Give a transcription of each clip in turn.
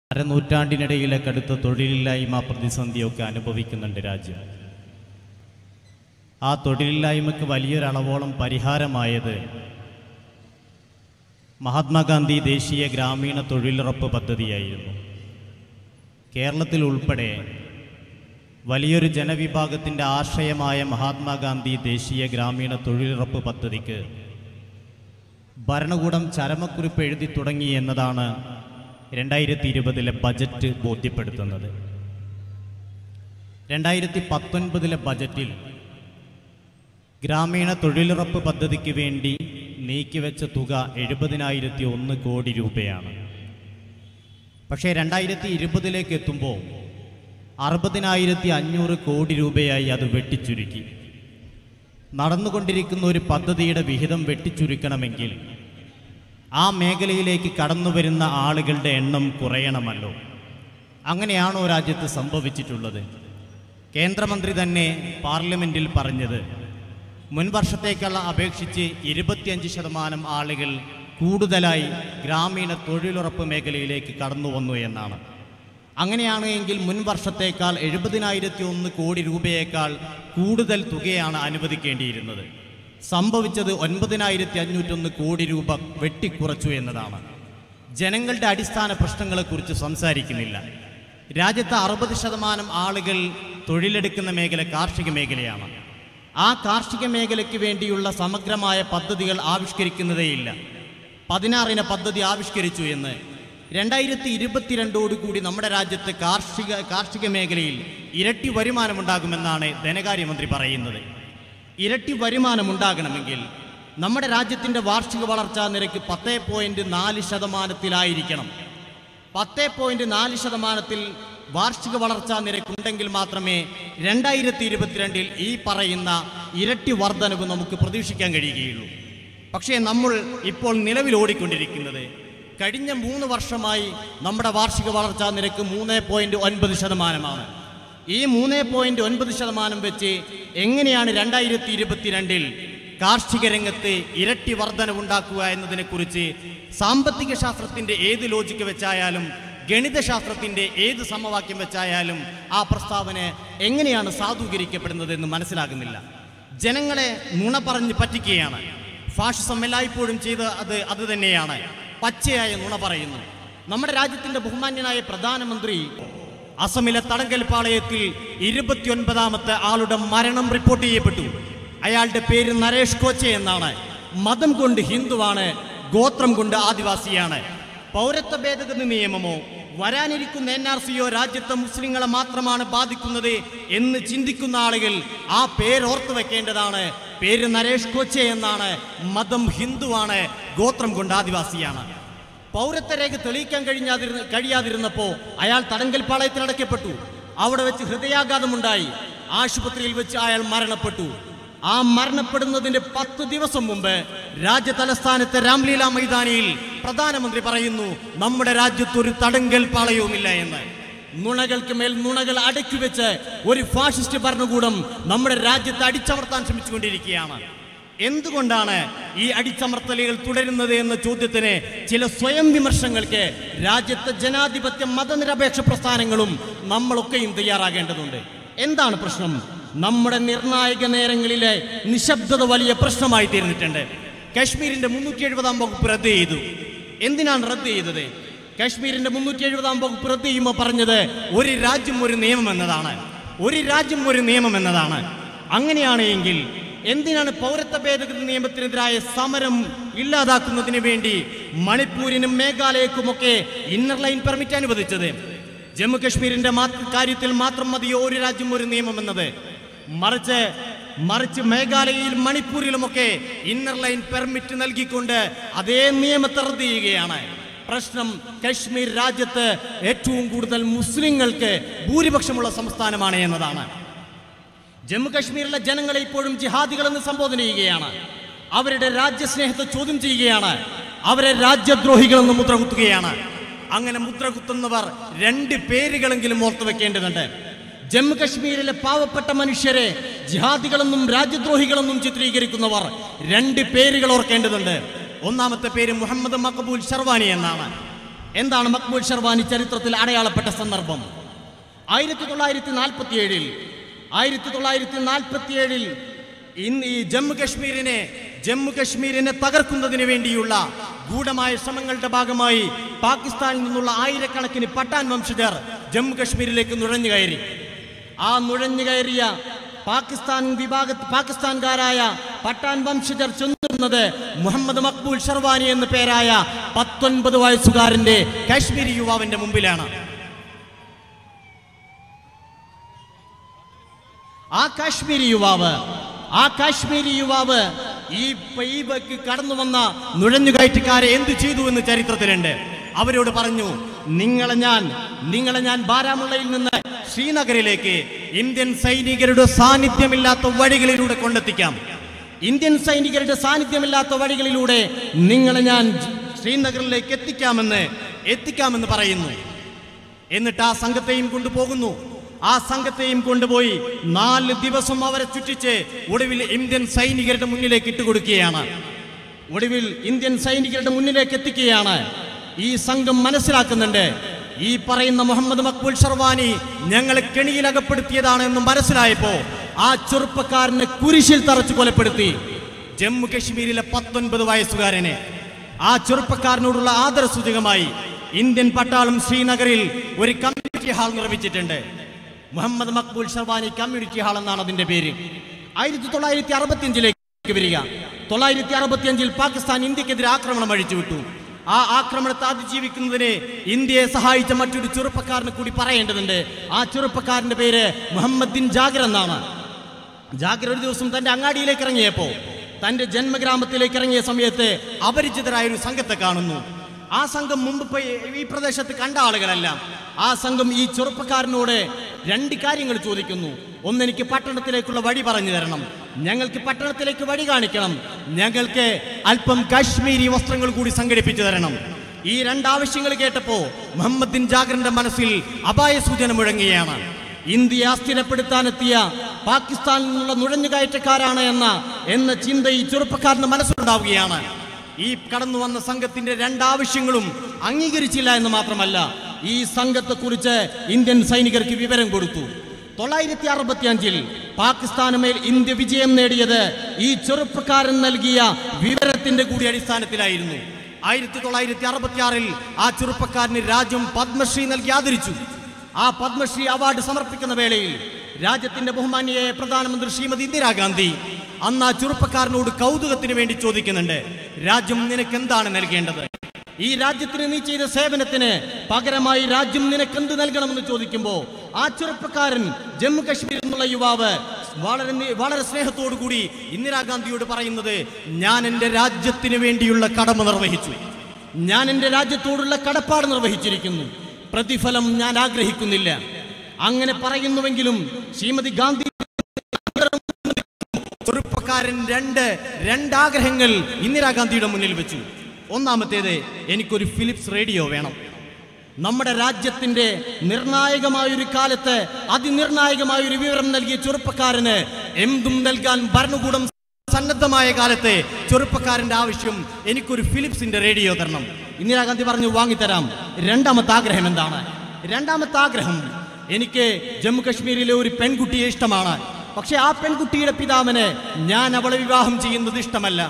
അരനൂറ്റാണ്ടിനിടയിലെ കടുത്ത തൊഴിലില്ലായ്മ പ്രതിസന്ധിയൊക്കെ അനുഭവിക്കുന്നുണ്ട് രാജ്യം ആ തൊഴിലില്ലായ്മയ്ക്ക് വലിയൊരളവോളം പരിഹാരമായത് മഹാത്മാഗാന്ധി ദേശീയ ഗ്രാമീണ തൊഴിലുറപ്പ് പദ്ധതിയായിരുന്നു കേരളത്തിൽ ഉൾപ്പെടെ വലിയൊരു ജനവിഭാഗത്തിൻ്റെ ആശയമായ മഹാത്മാഗാന്ധി ദേശീയ ഗ്രാമീണ തൊഴിലുറപ്പ് പദ്ധതിക്ക് ഭരണകൂടം ചരമക്കുറിപ്പ് എഴുതി തുടങ്ങി എന്നതാണ് രണ്ടായിരത്തി ഇരുപതിലെ ബജറ്റ് ബോധ്യപ്പെടുത്തുന്നത് രണ്ടായിരത്തി പത്തൊൻപതിലെ ബജറ്റിൽ ഗ്രാമീണ തൊഴിലുറപ്പ് പദ്ധതിക്ക് വേണ്ടി നീക്കിവെച്ച തുക എഴുപതിനായിരത്തി ഒന്ന് കോടി രൂപയാണ് പക്ഷേ രണ്ടായിരത്തി ഇരുപതിലേക്ക് എത്തുമ്പോൾ അറുപതിനായിരത്തി അഞ്ഞൂറ് കോടി രൂപയായി അത് വെട്ടിച്ചുരുക്കി നടന്നുകൊണ്ടിരിക്കുന്ന ഒരു പദ്ധതിയുടെ വിഹിതം വെട്ടിച്ചുരുക്കണമെങ്കിൽ ആ മേഖലയിലേക്ക് കടന്നു വരുന്ന ആളുകളുടെ എണ്ണം കുറയണമല്ലോ അങ്ങനെയാണോ രാജ്യത്ത് സംഭവിച്ചിട്ടുള്ളത് കേന്ദ്രമന്ത്രി തന്നെ പാർലമെന്റിൽ പറഞ്ഞത് മുൻ വർഷത്തേക്കുള്ള അപേക്ഷിച്ച് ഇരുപത്തിയഞ്ച് ശതമാനം ആളുകൾ കൂടുതലായി ഗ്രാമീണ തൊഴിലുറപ്പ് മേഖലയിലേക്ക് കടന്നു വന്നു എന്നാണ് അങ്ങനെയാണ് എങ്കിൽ മുൻ വർഷത്തേക്കാൾ എഴുപതിനായിരത്തി ഒന്ന് കോടി രൂപയേക്കാൾ കൂടുതൽ തുകയാണ് അനുവദിക്കേണ്ടിയിരുന്നത് സംഭവിച്ചത് ഒൻപതിനായിരത്തി അഞ്ഞൂറ്റൊന്ന് കോടി രൂപ വെട്ടിക്കുറച്ചു എന്നതാണ് ജനങ്ങളുടെ അടിസ്ഥാന പ്രശ്നങ്ങളെക്കുറിച്ച് സംസാരിക്കുന്നില്ല രാജ്യത്ത് അറുപത് ശതമാനം ആളുകൾ തൊഴിലെടുക്കുന്ന മേഖല കാർഷിക മേഖലയാണ് ആ കാർഷിക മേഖലയ്ക്ക് വേണ്ടിയുള്ള സമഗ്രമായ പദ്ധതികൾ ആവിഷ്കരിക്കുന്നതേയില്ല പതിനാറിന് പദ്ധതി ആവിഷ്കരിച്ചു എന്ന് രണ്ടായിരത്തി ഇരുപത്തിരണ്ടോടുകൂടി നമ്മുടെ രാജ്യത്ത് കാർഷിക കാർഷിക മേഖലയിൽ ഇരട്ടി വരുമാനമുണ്ടാകുമെന്നാണ് ധനകാര്യമന്ത്രി പറയുന്നത് ഇരട്ടി വരുമാനമുണ്ടാകണമെങ്കിൽ നമ്മുടെ രാജ്യത്തിൻ്റെ വാർഷിക വളർച്ചാ നിരക്ക് പത്ത് പോയിൻറ്റ് നാല് ശതമാനത്തിലായിരിക്കണം പത്ത് പോയിൻറ്റ് നാല് ശതമാനത്തിൽ വാർഷിക വളർച്ചാ നിരക്കുണ്ടെങ്കിൽ മാത്രമേ രണ്ടായിരത്തി ഇരുപത്തിരണ്ടിൽ ഈ പറയുന്ന ഇരട്ടി വർധനവ് നമുക്ക് പ്രതീക്ഷിക്കാൻ കഴിയുകയുള്ളൂ പക്ഷേ നമ്മൾ ഇപ്പോൾ നിലവിൽ ഓടിക്കൊണ്ടിരിക്കുന്നത് കഴിഞ്ഞ മൂന്ന് വർഷമായി നമ്മുടെ വാർഷിക വളർച്ചാ നിരക്ക് മൂന്ന് പോയിൻറ്റ് ഒൻപത് ശതമാനമാണ് ഈ മൂന്ന് പോയിന്റ് ഒൻപത് ശതമാനം വെച്ച് എങ്ങനെയാണ് രണ്ടായിരത്തി ഇരുപത്തിരണ്ടിൽ കാർഷിക രംഗത്ത് ഇരട്ടി വർധനവുണ്ടാക്കുക എന്നതിനെക്കുറിച്ച് സാമ്പത്തിക ശാസ്ത്രത്തിന്റെ ഏത് ലോജിക്ക് വെച്ചായാലും ഗണിതശാസ്ത്രത്തിന്റെ ഏത് സമവാക്യം വെച്ചായാലും ആ പ്രസ്താവന എങ്ങനെയാണ് സാധൂകരിക്കപ്പെടുന്നത് എന്ന് മനസ്സിലാകുന്നില്ല ജനങ്ങളെ നുണ പറഞ്ഞ് പറ്റിക്കുകയാണ് ഫാഷിസം എല്ലായ്പ്പോഴും ചെയ്ത് അത് അത് തന്നെയാണ് പച്ചയായ നുണ പറയുന്നു നമ്മുടെ രാജ്യത്തിന്റെ ബഹുമാന്യനായ പ്രധാനമന്ത്രി അസമിലെ തടങ്കൽ പാളയത്തിൽ ഇരുപത്തിയൊൻപതാമത്തെ ആളുടെ മരണം റിപ്പോർട്ട് ചെയ്യപ്പെട്ടു അയാളുടെ പേര് നരേഷ് കോച്ചെ എന്നാണ് മതം കൊണ്ട് ഹിന്ദുവാണ് ഗോത്രം കൊണ്ട് ആദിവാസിയാണ് പൗരത്വ ഭേദഗതി നിയമമോ വരാനിരിക്കുന്ന എൻ ആർ സിയോ രാജ്യത്തെ മുസ്ലിങ്ങളെ മാത്രമാണ് ബാധിക്കുന്നത് എന്ന് ചിന്തിക്കുന്ന ആളുകൾ ആ പേര് ഓർത്തു വെക്കേണ്ടതാണ് പേര് നരേഷ് കോച്ചെ എന്നാണ് മതം ഹിന്ദുവാണ് ഗോത്രം കൊണ്ട് ആദിവാസിയാണ് പൗരത്വ രേഖ തെളിയിക്കാൻ കഴിഞ്ഞാതിരുന്ന കഴിയാതിരുന്നപ്പോ അയാൾ തടങ്കൽ പാളയത്തിൽ അടയ്ക്കപ്പെട്ടു അവിടെ വെച്ച് ഹൃദയാഘാതമുണ്ടായി ആശുപത്രിയിൽ വെച്ച് അയാൾ മരണപ്പെട്ടു ആ മരണപ്പെടുന്നതിന്റെ പത്ത് ദിവസം മുമ്പ് രാജ്യ തലസ്ഥാനത്തെ രാംലീല മൈതാനിയിൽ പ്രധാനമന്ത്രി പറയുന്നു നമ്മുടെ രാജ്യത്ത് ഒരു തടങ്കൽ പാളയവുമില്ല എന്ന് നുണകൾക്ക് മേൽ നുണകൾ അടക്കി വെച്ച് ഒരു ഫാഷിസ്റ്റ് ഭരണകൂടം നമ്മുടെ രാജ്യത്തെ അടിച്ചമർത്താൻ ശ്രമിച്ചുകൊണ്ടിരിക്കുകയാണ് എന്തുകൊണ്ടാണ് ഈ അടിച്ചമർത്തലുകൾ തുടരുന്നത് എന്ന ചോദ്യത്തിന് ചില സ്വയം വിമർശങ്ങൾക്ക് രാജ്യത്തെ ജനാധിപത്യ മതനിരപേക്ഷ പ്രസ്ഥാനങ്ങളും നമ്മളൊക്കെയും തയ്യാറാകേണ്ടതുണ്ട് എന്താണ് പ്രശ്നം നമ്മുടെ നിർണായക നേരങ്ങളിലെ നിശബ്ദത വലിയ പ്രശ്നമായി തീർന്നിട്ടുണ്ട് കാശ്മീരിന്റെ മുന്നൂറ്റി എഴുപതാം വകുപ്പ് റദ്ദ് ചെയ്തു എന്തിനാണ് റദ്ദ് ചെയ്തത് കാശ്മീരിന്റെ മുന്നൂറ്റി എഴുപതാം വകുപ്പ് റദ്ദ് ചെയ്യുമ്പോൾ പറഞ്ഞത് ഒരു രാജ്യം ഒരു നിയമം എന്നതാണ് ഒരു രാജ്യം ഒരു നിയമം എന്നതാണ് അങ്ങനെയാണ് എങ്കിൽ എന്തിനാണ് പൗരത്വ ഭേദഗതി നിയമത്തിനെതിരായ സമരം ഇല്ലാതാക്കുന്നതിന് വേണ്ടി മണിപ്പൂരിനും മേഘാലയക്കുമൊക്കെ ഇന്നർ ലൈൻ പെർമിറ്റ് അനുവദിച്ചത് ജമ്മു കശ്മീരിന്റെ മാത്ര- കാര്യത്തിൽ മാത്രം മതിയോ ഒരു രാജ്യം ഒരു നിയമം എന്നത് മറിച്ച് മറിച്ച് മേഘാലയയിലും മണിപ്പൂരിലുമൊക്കെ ഇന്നർ ലൈൻ പെർമിറ്റ് നൽകിക്കൊണ്ട് അതേ നിയമത്തെ റദ്ദ് ചെയ്യുകയാണ് പ്രശ്നം കശ്മീർ രാജ്യത്ത് ഏറ്റവും കൂടുതൽ മുസ്ലിങ്ങൾക്ക് ഭൂരിപക്ഷമുള്ള സംസ്ഥാനമാണ് എന്നതാണ് ജമ്മു കശ്മീരിലെ ജനങ്ങളെ ഇപ്പോഴും ജിഹാദികളെന്ന് സംബോധന ചെയ്യുകയാണ് അവരുടെ രാജ്യസ്നേഹത്തെ ചോദ്യം ചെയ്യുകയാണ് അവരെ രാജ്യദ്രോഹികളെന്ന് മുദ്ര കുത്തുകയാണ് അങ്ങനെ മുദ്ര കുത്തുന്നവർ രണ്ട് പേരുകളെങ്കിലും ഓർത്തു വെക്കേണ്ടതുണ്ട് ജമ്മു കശ്മീരിലെ പാവപ്പെട്ട മനുഷ്യരെ ജിഹാദികളെന്നും രാജ്യദ്രോഹികളെന്നും ചിത്രീകരിക്കുന്നവർ രണ്ട് പേരുകൾ ഓർക്കേണ്ടതുണ്ട് ഒന്നാമത്തെ പേര് മുഹമ്മദ് മക്കബൂൽ ഷർവാനി എന്നാണ് എന്താണ് മക്ബൂൽ ഷർവാനി ചരിത്രത്തിൽ അടയാളപ്പെട്ട സന്ദർഭം ആയിരത്തി തൊള്ളായിരത്തി നാൽപ്പത്തി ഏഴിൽ ആയിരത്തി തൊള്ളായിരത്തി നാൽപ്പത്തി ഏഴിൽ ഇന്ന് ഈ ജമ്മു കശ്മീരിനെ ജമ്മു കശ്മീരിനെ തകർക്കുന്നതിന് വേണ്ടിയുള്ള ഗൂഢമായ ശ്രമങ്ങളുടെ ഭാഗമായി പാകിസ്ഥാനിൽ നിന്നുള്ള ആയിരക്കണക്കിന് പട്ടാൻ വംശജർ ജമ്മു കശ്മീരിലേക്ക് നുഴഞ്ഞു കയറി ആ നുഴഞ്ഞു കയറിയ പാകിസ്ഥാൻ വിഭാഗ പാകിസ്ഥാൻകാരായ പട്ടാൻ വംശജർ ചെന്നിരുന്നത് മുഹമ്മദ് മക്ബൂൽ ഷർവാനി എന്ന പേരായ പത്തൊൻപത് വയസ്സുകാരന്റെ കാശ്മീരി യുവാവിന്റെ മുമ്പിലാണ് ആ കാശ്മീരി യുവാവ് ആ കാശ്മീരി യുവാവ് ഈ പൈബക്ക് കടന്നു വന്ന നുഴഞ്ഞുകയറ്റക്കാരെ എന്തു ചെയ്തു എന്ന് ചരിത്രത്തിലുണ്ട് അവരോട് പറഞ്ഞു നിങ്ങളെ ഞാൻ നിങ്ങളെ ഞാൻ ബാരാമുള്ളയിൽ നിന്ന് ശ്രീനഗറിലേക്ക് ഇന്ത്യൻ സൈനികരുടെ സാന്നിധ്യമില്ലാത്ത വഴികളിലൂടെ കൊണ്ടെത്തിക്കാം ഇന്ത്യൻ സൈനികരുടെ സാന്നിധ്യമില്ലാത്ത വഴികളിലൂടെ നിങ്ങളെ ഞാൻ ശ്രീനഗറിലേക്ക് എത്തിക്കാമെന്ന് എത്തിക്കാമെന്ന് പറയുന്നു എന്നിട്ട് ആ സംഘത്തെയും കൊണ്ടുപോകുന്നു ആ സംഘത്തെയും കൊണ്ടുപോയി നാല് ദിവസം അവരെ ചുറ്റിച്ച് ഒടുവിൽ ഇന്ത്യൻ സൈനികരുടെ മുന്നിലേക്ക് ഇട്ടുകൊടുക്കുകയാണ് ഒടുവിൽ ഇന്ത്യൻ സൈനികരുടെ മുന്നിലേക്ക് എത്തിക്കുകയാണ് ഈ സംഘം മനസ്സിലാക്കുന്നുണ്ട് ഈ പറയുന്ന മുഹമ്മദ് മക്ബുൽ ഷർവാനി ഞങ്ങളെ കെണിയിലകപ്പെടുത്തിയതാണ് എന്ന് മനസ്സിലായപ്പോ ആ ചെറുപ്പക്കാരനെ കുരിശിൽ തറച്ച് കൊലപ്പെടുത്തി ജമ്മു കശ്മീരിലെ പത്തൊൻപത് വയസ്സുകാരനെ ആ ചെറുപ്പക്കാരനോടുള്ള ആദരസൂചകമായി ഇന്ത്യൻ പട്ടാളം ശ്രീനഗറിൽ ഒരു കമ്മ്യൂണിറ്റി ഹാൾ നിർമ്മിച്ചിട്ടുണ്ട് മുഹമ്മദ് മക്ബൂൽ ഷർവാനി കമ്മ്യൂണിറ്റി ഹാൾ എന്നാണ് അതിന്റെ പേര് ആയിരത്തി തൊള്ളായിരത്തി അറുപത്തിയഞ്ചിലേക്ക് വരിക തൊള്ളായിരത്തി അറുപത്തിയഞ്ചിൽ പാകിസ്ഥാൻ ഇന്ത്യക്കെതിരെ ആക്രമണം അഴിച്ചുവിട്ടു ആ ആക്രമണത്തെ അതിജീവിക്കുന്നതിന് ഇന്ത്യയെ സഹായിച്ച മറ്റൊരു ചെറുപ്പക്കാരനെ കൂടി പറയേണ്ടതുണ്ട് ആ ചെറുപ്പക്കാരന്റെ പേര് മുഹമ്മദ് ബിൻ ജാഗർ എന്നാണ് ജാഗർ ഒരു ദിവസം തന്റെ അങ്ങാടിയിലേക്ക് ഇറങ്ങിയപ്പോ തന്റെ ജന്മഗ്രാമത്തിലേക്ക് ഇറങ്ങിയ സമയത്ത് അപരിചിതരായ ഒരു സംഘത്തെ കാണുന്നു ആ സംഘം മുമ്പ് ഇപ്പൊ ഈ പ്രദേശത്ത് കണ്ട ആളുകളെല്ലാം ആ സംഘം ഈ ചെറുപ്പക്കാരനോട് രണ്ട് കാര്യങ്ങൾ ചോദിക്കുന്നു ഒന്ന് എനിക്ക് പട്ടണത്തിലേക്കുള്ള വഴി പറഞ്ഞു തരണം ഞങ്ങൾക്ക് പട്ടണത്തിലേക്ക് വഴി കാണിക്കണം ഞങ്ങൾക്ക് അല്പം കാശ്മീരി വസ്ത്രങ്ങൾ കൂടി സംഘടിപ്പിച്ചു തരണം ഈ രണ്ടാവശ്യങ്ങൾ കേട്ടപ്പോ മുഹമ്മദ് ബിൻ ജാഗറിന്റെ മനസ്സിൽ അപായ സൂചന മുഴങ്ങുകയാണ് ഇന്ത്യയെ അസ്ഥിരപ്പെടുത്താനെത്തിയ പാകിസ്ഥാനിൽ നിന്നുള്ള നുഴഞ്ഞുകയറ്റക്കാരാണ് എന്ന എന്ന ചിന്ത ഈ ചെറുപ്പക്കാരന്റെ മനസ്സിലുണ്ടാവുകയാണ് ഈ കടന്നു വന്ന സംഘത്തിന്റെ രണ്ടാവശ്യങ്ങളും അംഗീകരിച്ചില്ല എന്ന് മാത്രമല്ല ഈ സംഘത്തെക്കുറിച്ച് ഇന്ത്യൻ സൈനികർക്ക് വിവരം കൊടുത്തു തൊള്ളായിരത്തി അറുപത്തി അഞ്ചിൽ പാകിസ്ഥാന് മേൽ ഇന്ത്യ വിജയം നേടിയത് ഈ ചെറുപ്പക്കാരൻ നൽകിയ വിവരത്തിന്റെ കൂടി അടിസ്ഥാനത്തിലായിരുന്നു ആയിരത്തി തൊള്ളായിരത്തി അറുപത്തി ആറിൽ ആ ചെറുപ്പക്കാരന് രാജ്യം പത്മശ്രീ നൽകി ആദരിച്ചു ആ പത്മശ്രീ അവാർഡ് സമർപ്പിക്കുന്ന വേളയിൽ രാജ്യത്തിന്റെ ബഹുമാന്യയായ പ്രധാനമന്ത്രി ശ്രീമതി ഇന്ദിരാഗാന്ധി അന്ന് ആ ചെറുപ്പക്കാരനോട് കൗതുകത്തിന് വേണ്ടി ചോദിക്കുന്നുണ്ട് രാജ്യം നിനക്ക് എന്താണ് നൽകേണ്ടത് ഈ രാജ്യത്തിന് നീ ചെയ്ത സേവനത്തിന് പകരമായി രാജ്യം നിനക്ക് എന്ത് നൽകണമെന്ന് ചോദിക്കുമ്പോൾ ആ ചെറുപ്പക്കാരൻ ജമ്മു കശ്മീരിൽ നിന്നുള്ള യുവാവ് വളരെ നി- വളരെ സ്നേഹത്തോടു കൂടി ഇന്ദിരാഗാന്ധിയോട് പറയുന്നത് ഞാൻ എൻ്റെ രാജ്യത്തിന് വേണ്ടിയുള്ള കടമ നിർവഹിച്ചു ഞാൻ എൻ്റെ രാജ്യത്തോടുള്ള കടപ്പാട് നിർവഹിച്ചിരിക്കുന്നു പ്രതിഫലം ഞാൻ ആഗ്രഹിക്കുന്നില്ല അങ്ങനെ പറയുന്നുവെങ്കിലും ശ്രീമതി ഗാന്ധി ചെറുപ്പക്കാരൻ രണ്ട് രണ്ടാഗ്രഹങ്ങൾ ഇന്ദിരാഗാന്ധിയുടെ മുന്നിൽ വെച്ചു ഒന്നാമത്തേത് എനിക്കൊരു ഫിലിപ്സ് റേഡിയോ വേണം നമ്മുടെ രാജ്യത്തിന്റെ നിർണായകമായൊരു കാലത്ത് അതിനിർണായകമായൊരു വിവരം നൽകിയ ചെറുപ്പക്കാരന് എന്തും നൽകാൻ ഭരണകൂടം സന്നദ്ധമായ കാലത്തെ ചെറുപ്പക്കാരന്റെ ആവശ്യം എനിക്കൊരു ഫിലിപ്സിന്റെ റേഡിയോ തരണം ഇന്ദിരാഗാന്ധി പറഞ്ഞു വാങ്ങിത്തരാം രണ്ടാമത്തെ ആഗ്രഹം എന്താണ് രണ്ടാമത്തെ ആഗ്രഹം എനിക്ക് ജമ്മു കശ്മീരിലെ ഒരു പെൺകുട്ടിയെ ഇഷ്ടമാണ് പക്ഷെ ആ പെൺകുട്ടിയുടെ പിതാവിന് ഞാൻ അവളെ വിവാഹം ചെയ്യുന്നത് ഇഷ്ടമല്ല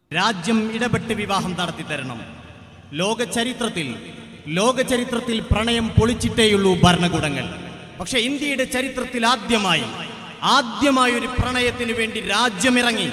രാജ്യം ഇടപെട്ട് വിവാഹം നടത്തി തരണം ലോക ചരിത്രത്തിൽ ലോക ചരിത്രത്തിൽ പ്രണയം പൊളിച്ചിട്ടേയുള്ളൂ ഭരണകൂടങ്ങൾ പക്ഷെ ഇന്ത്യയുടെ ചരിത്രത്തിൽ ആദ്യമായി ആദ്യമായി ഒരു പ്രണയത്തിന് വേണ്ടി രാജ്യമിറങ്ങി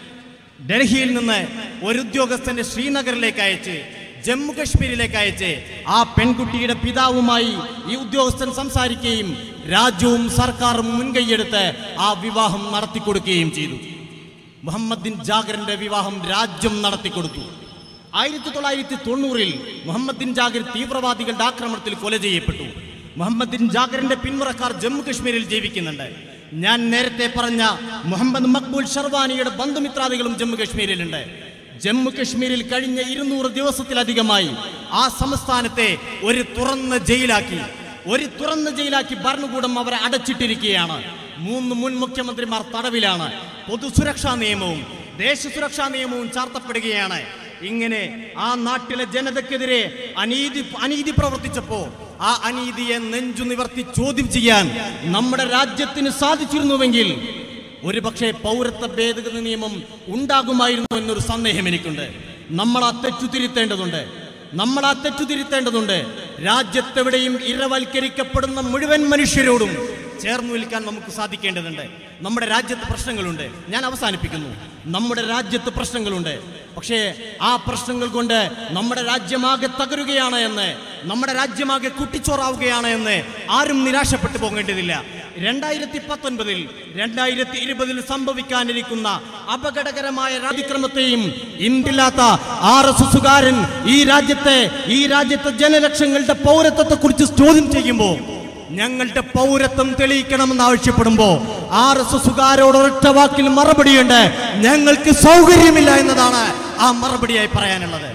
ഡൽഹിയിൽ നിന്ന് ഒരു ഉദ്യോഗസ്ഥന്റെ ശ്രീനഗറിലേക്ക് അയച്ച് ജമ്മു കശ്മീരിലേക്ക് അയച്ച് ആ പെൺകുട്ടിയുടെ പിതാവുമായി ഈ ഉദ്യോഗസ്ഥൻ സംസാരിക്കുകയും രാജ്യവും സർക്കാരും മുൻകൈയെടുത്ത് ആ വിവാഹം നടത്തിക്കൊടുക്കുകയും ചെയ്തു മുഹമ്മദ് ബിൻ ജാഗറിന്റെ വിവാഹം രാജ്യം നടത്തിക്കൊടുത്തു ആയിരത്തി തൊള്ളായിരത്തി തൊണ്ണൂറിൽ മുഹമ്മദ് ബിൻ ജാഗിർ തീവ്രവാദികളുടെ ആക്രമണത്തിൽ കൊല ചെയ്യപ്പെട്ടു മുഹമ്മദ് ബിൻ ജാഗറിന്റെ പിന്മുറക്കാർ ജമ്മു കശ്മീരിൽ ജീവിക്കുന്നുണ്ട് ഞാൻ നേരത്തെ പറഞ്ഞ മുഹമ്മദ് മക്ബൂൽ ഷർവാനിയുടെ ബന്ധുമിത്രാദികളും ജമ്മു കശ്മീരിലുണ്ട് ജമ്മു കശ്മീരിൽ കഴിഞ്ഞ ഇരുന്നൂറ് ദിവസത്തിലധികമായി ആ സംസ്ഥാനത്തെ ഒരു തുറന്ന ജയിലാക്കി ഒരു തുറന്ന ജയിലാക്കി ഭരണകൂടം അവരെ അടച്ചിട്ടിരിക്കുകയാണ് മൂന്ന് മുൻ മുഖ്യമന്ത്രിമാർ തടവിലാണ് പൊതുസുരക്ഷാ നിയമവും ദേശസുരക്ഷാ നിയമവും ചാർത്തപ്പെടുകയാണ് ഇങ്ങനെ ആ നാട്ടിലെ ജനതക്കെതിരെ അനീതി അനീതി പ്രവർത്തിച്ചപ്പോ ആ അനീതിയെ നെഞ്ചു നിവർത്തി ചോദ്യം ചെയ്യാൻ നമ്മുടെ രാജ്യത്തിന് സാധിച്ചിരുന്നുവെങ്കിൽ ഒരുപക്ഷെ പൗരത്വ ഭേദഗതി നിയമം ഉണ്ടാകുമായിരുന്നു എന്നൊരു സന്ദേഹം എനിക്കുണ്ട് നമ്മൾ ആ തെറ്റു തിരുത്തേണ്ടതുണ്ട് നമ്മൾ ആ തെറ്റു തിരുത്തേണ്ടതുണ്ട് രാജ്യത്തെവിടെയും ഇരവൽക്കരിക്കപ്പെടുന്ന മുഴുവൻ മനുഷ്യരോടും ചേർന്ന് നിൽക്കാൻ നമുക്ക് സാധിക്കേണ്ടതുണ്ട് നമ്മുടെ രാജ്യത്ത് പ്രശ്നങ്ങളുണ്ട് ഞാൻ അവസാനിപ്പിക്കുന്നു നമ്മുടെ രാജ്യത്ത് പ്രശ്നങ്ങളുണ്ട് പക്ഷേ ആ പ്രശ്നങ്ങൾ കൊണ്ട് നമ്മുടെ രാജ്യമാകെ തകരുകയാണ് എന്ന് നമ്മുടെ രാജ്യമാകെ കുട്ടിച്ചോറാവുകയാണ് എന്ന് ആരും നിരാശപ്പെട്ടു പോകേണ്ടതില്ല രണ്ടായിരത്തി പത്തൊൻപതിൽ രണ്ടായിരത്തി ഇരുപതിൽ സംഭവിക്കാനിരിക്കുന്ന അപകടകരമായ രാജ്യക്രമത്തെയും ഇന്ത്യയില്ലാത്ത ആർ എസ് എസുകാരൻ ഈ രാജ്യത്തെ ഈ രാജ്യത്തെ ജനലക്ഷങ്ങളുടെ പൗരത്വത്തെ കുറിച്ച് ചോദ്യം ചെയ്യുമ്പോൾ ഞങ്ങളുടെ പൗരത്വം തെളിയിക്കണമെന്ന് ആവശ്യപ്പെടുമ്പോ ആർ എസ് എസുകാരോട് ഒരൊറ്റ വാക്കിൽ മറുപടിയുണ്ട് ഞങ്ങൾക്ക് സൗകര്യമില്ല എന്നതാണ് ആ മറുപടിയായി പറയാനുള്ളത്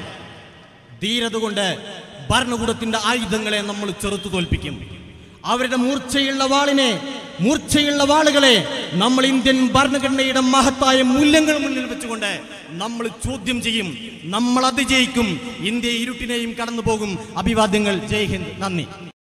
ധീരത കൊണ്ട് ഭരണകൂടത്തിന്റെ ആയുധങ്ങളെ നമ്മൾ ചെറുത്തു തോൽപ്പിക്കും അവരുടെ മൂർച്ചയുള്ള വാളിനെ മൂർച്ചയുള്ള വാളുകളെ നമ്മൾ ഇന്ത്യൻ ഭരണഘടനയുടെ മഹത്തായ മൂല്യങ്ങൾ മുന്നിൽ വെച്ചുകൊണ്ട് നമ്മൾ ചോദ്യം ചെയ്യും നമ്മൾ അതിജയിക്കും ഇന്ത്യ ഇരുട്ടിനെയും കടന്നു പോകും അഭിവാദ്യങ്ങൾ ജയ് ഹിന്ദ് നന്ദി